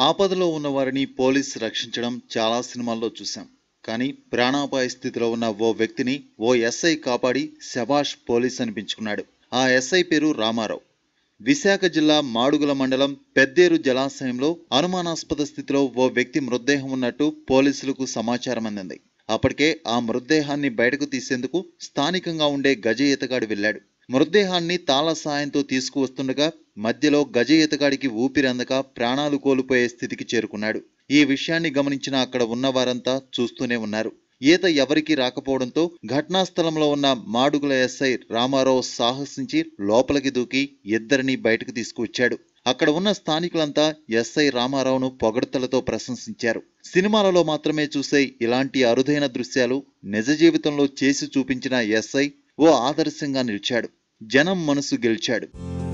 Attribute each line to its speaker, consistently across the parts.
Speaker 1: ఆపదలో ఉన్న వారిని పోలీస్ రక్షించడం చాలా సినిమాల్లో చూశాం కానీ ప్రాణాపాయ స్థితిలో ఉన్న ఓ వ్యక్తిని ఓ ఎస్ఐ కాపాడి శభాష్ పోలీస్ అనిపించుకున్నాడు ఆ ఎస్ఐ పేరు రామారావు విశాఖ జిల్లా మాడుగుల మండలం పెద్దేరు జలాశయంలో అనుమానాస్పద స్థితిలో ఓ వ్యక్తి మృతదేహం ఉన్నట్టు పోలీసులకు సమాచారం అందింది అప్పటికే ఆ మృతదేహాన్ని బయటకు తీసేందుకు స్థానికంగా ఉండే గజ ఈతగాడు వెళ్ళాడు మృతదేహాన్ని తాళ సాయంతో తీసుకువస్తుండగా మధ్యలో గజ ఈతగాడికి ఊపిరందక ప్రాణాలు కోల్పోయే స్థితికి చేరుకున్నాడు ఈ విషయాన్ని గమనించిన అక్కడ ఉన్న వారంతా చూస్తూనే ఉన్నారు ఈత ఎవరికీ రాకపోవడంతో ఘటనా స్థలంలో ఉన్న మాడుగుల ఎస్ఐ రామారావు సాహసించి లోపలికి దూకి ఇద్దరిని బయటకు తీసుకువచ్చాడు అక్కడ ఉన్న స్థానికులంతా ఎస్ఐ రామారావును పొగడ్తలతో ప్రశంసించారు సినిమాలలో మాత్రమే చూసే ఇలాంటి అరుదైన దృశ్యాలు నిజ జీవితంలో చేసి చూపించిన ఎస్ఐ ఓ ఆదర్శంగా నిలిచాడు జనం మనసు గెలిచాడు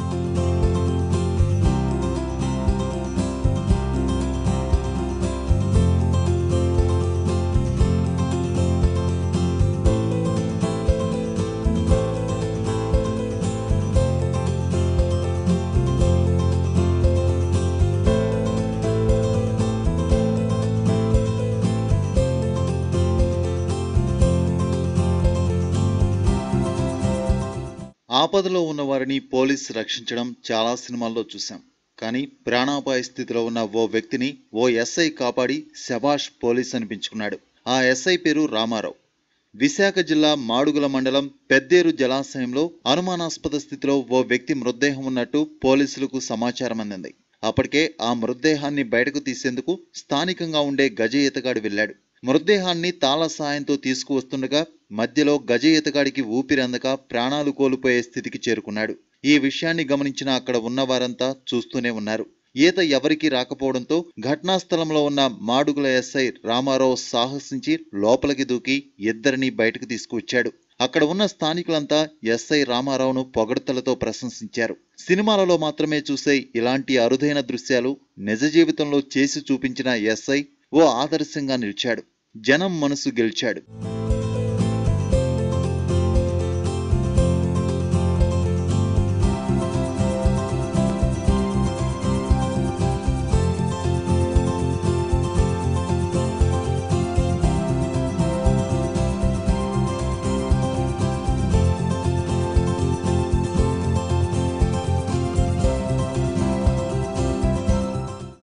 Speaker 1: ఆపదలో ఉన్న వారిని పోలీస్ రక్షించడం చాలా సినిమాల్లో చూశాం కానీ ప్రాణాపాయ స్థితిలో ఉన్న ఓ వ్యక్తిని ఓ ఎస్ఐ కాపాడి శభాష్ పోలీస్ అనిపించుకున్నాడు ఆ ఎస్ఐ పేరు రామారావు విశాఖ జిల్లా మాడుగుల మండలం పెద్దేరు జలాశయంలో అనుమానాస్పద స్థితిలో ఓ వ్యక్తి మృతదేహం ఉన్నట్టు పోలీసులకు సమాచారం అందింది అప్పటికే ఆ మృతదేహాన్ని బయటకు తీసేందుకు స్థానికంగా ఉండే గజ ఈతగాడు వెళ్ళాడు మృతదేహాన్ని తాళ సాయంతో తీసుకువస్తుండగా మధ్యలో గజ ఈతగాడికి ఊపిరందక ప్రాణాలు కోల్పోయే స్థితికి చేరుకున్నాడు ఈ విషయాన్ని గమనించిన అక్కడ ఉన్న వారంతా చూస్తూనే ఉన్నారు ఈత ఎవరికీ రాకపోవడంతో ఘటనా స్థలంలో ఉన్న మాడుగుల ఎస్ఐ రామారావు సాహసించి లోపలికి దూకి ఇద్దరిని బయటకు తీసుకువచ్చాడు అక్కడ ఉన్న స్థానికులంతా ఎస్ఐ రామారావును పొగడ్తలతో ప్రశంసించారు సినిమాలలో మాత్రమే చూసే ఇలాంటి అరుదైన దృశ్యాలు నిజ జీవితంలో చేసి చూపించిన ఎస్ఐ ఓ ఆదర్శంగా నిలిచాడు జనం మనసు గెలిచాడు